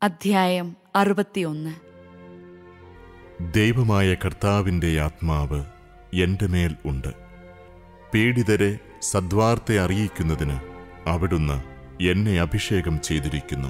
അധ്യായം അറുപത്തിയൊന്ന് ദൈവമായ കർത്താവിൻ്റെ ആത്മാവ് എൻ്റെ മേൽ ഉണ്ട് പീഡിതരെ സദ്വാർത്തെ അറിയിക്കുന്നതിന് അവിടുന്ന് എന്നെ അഭിഷേകം ചെയ്തിരിക്കുന്നു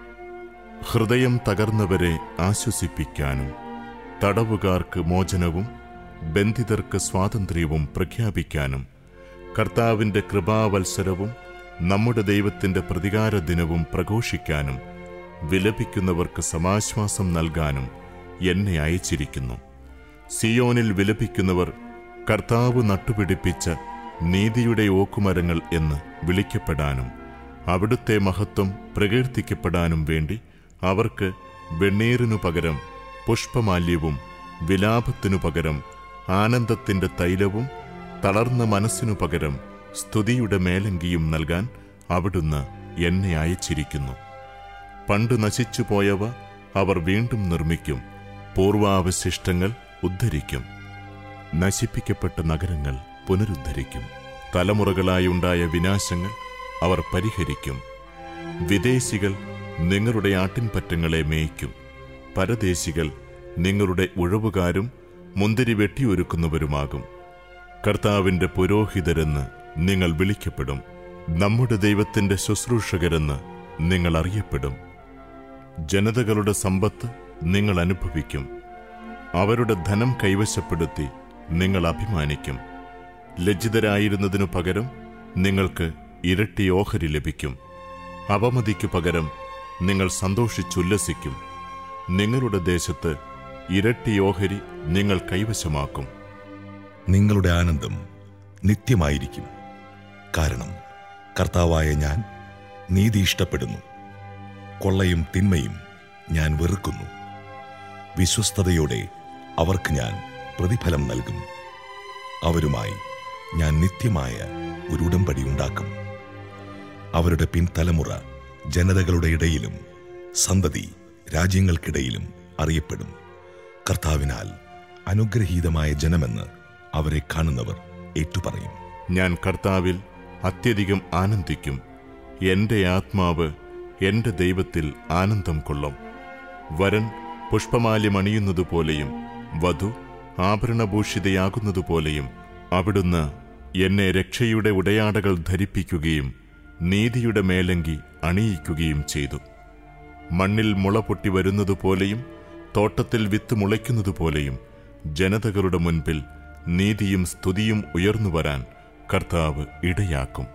ഹൃദയം തകർന്നവരെ ആശ്വസിപ്പിക്കാനും തടവുകാർക്ക് മോചനവും ബന്ധിതർക്ക് സ്വാതന്ത്ര്യവും പ്രഖ്യാപിക്കാനും കർത്താവിൻ്റെ കൃപാവത്സരവും നമ്മുടെ ദൈവത്തിൻ്റെ പ്രതികാര ദിനവും പ്രഘോഷിക്കാനും വിലപിക്കുന്നവർക്ക് സമാശ്വാസം നൽകാനും എന്നെ അയച്ചിരിക്കുന്നു സിയോനിൽ വിലപിക്കുന്നവർ കർത്താവ് നട്ടുപിടിപ്പിച്ച നീതിയുടെ ഓക്കുമരങ്ങൾ എന്ന് വിളിക്കപ്പെടാനും അവിടുത്തെ മഹത്വം പ്രകീർത്തിക്കപ്പെടാനും വേണ്ടി അവർക്ക് വെണ്ണീറിനു പകരം പുഷ്പമാല്യവും വിലാപത്തിനു പകരം ആനന്ദത്തിന്റെ തൈലവും തളർന്ന മനസ്സിനു പകരം സ്തുതിയുടെ മേലങ്കിയും നൽകാൻ അവിടുന്ന് എന്നെ അയച്ചിരിക്കുന്നു പണ്ട് നശിച്ചുപോയവ അവർ വീണ്ടും നിർമ്മിക്കും പൂർവാവശിഷ്ടങ്ങൾ ഉദ്ധരിക്കും നശിപ്പിക്കപ്പെട്ട നഗരങ്ങൾ പുനരുദ്ധരിക്കും തലമുറകളായുണ്ടായ വിനാശങ്ങൾ അവർ പരിഹരിക്കും വിദേശികൾ നിങ്ങളുടെ ആട്ടിൻപറ്റങ്ങളെ മേയ്ക്കും പരദേശികൾ നിങ്ങളുടെ ഉഴവുകാരും മുന്തിരി വെട്ടിയൊരുക്കുന്നവരുമാകും കർത്താവിന്റെ പുരോഹിതരെന്ന് നിങ്ങൾ വിളിക്കപ്പെടും നമ്മുടെ ദൈവത്തിന്റെ ശുശ്രൂഷകരെന്ന് നിങ്ങൾ അറിയപ്പെടും ജനതകളുടെ സമ്പത്ത് നിങ്ങൾ അനുഭവിക്കും അവരുടെ ധനം കൈവശപ്പെടുത്തി നിങ്ങൾ അഭിമാനിക്കും ലജ്ജിതരായിരുന്നതിനു പകരം നിങ്ങൾക്ക് ഇരട്ടി ഓഹരി ലഭിക്കും അവമതിക്കു പകരം നിങ്ങൾ സന്തോഷിച്ചുല്ലസിക്കും നിങ്ങളുടെ ദേശത്ത് ഇരട്ടി ഓഹരി നിങ്ങൾ കൈവശമാക്കും നിങ്ങളുടെ ആനന്ദം നിത്യമായിരിക്കും കാരണം കർത്താവായ ഞാൻ നീതി ഇഷ്ടപ്പെടുന്നു കൊള്ളയും തിന്മയും ഞാൻ വെറുക്കുന്നു വിശ്വസ്തതയോടെ അവർക്ക് ഞാൻ പ്രതിഫലം നൽകും അവരുമായി ഞാൻ നിത്യമായ ഒരു ഉടമ്പടി ഉണ്ടാക്കും അവരുടെ പിൻതലമുറ ജനതകളുടെ ഇടയിലും സന്തതി രാജ്യങ്ങൾക്കിടയിലും അറിയപ്പെടും കർത്താവിനാൽ അനുഗ്രഹീതമായ ജനമെന്ന് അവരെ കാണുന്നവർ ഏറ്റുപറയും ഞാൻ കർത്താവിൽ അത്യധികം ആനന്ദിക്കും എന്റെ ആത്മാവ് എന്റെ ദൈവത്തിൽ ആനന്ദം കൊള്ളും വരൻ പുഷ്പമാല്യമണിയുന്നതുപോലെയും വധു ആഭരണഭൂഷിതയാകുന്നതുപോലെയും അവിടുന്ന് എന്നെ രക്ഷയുടെ ഉടയാടകൾ ധരിപ്പിക്കുകയും നീതിയുടെ മേലങ്കി അണിയിക്കുകയും ചെയ്തു മണ്ണിൽ മുള പൊട്ടി വരുന്നതുപോലെയും തോട്ടത്തിൽ വിത്ത് മുളയ്ക്കുന്നതുപോലെയും ജനതകളുടെ മുൻപിൽ നീതിയും സ്തുതിയും ഉയർന്നു വരാൻ കർത്താവ് ഇടയാക്കും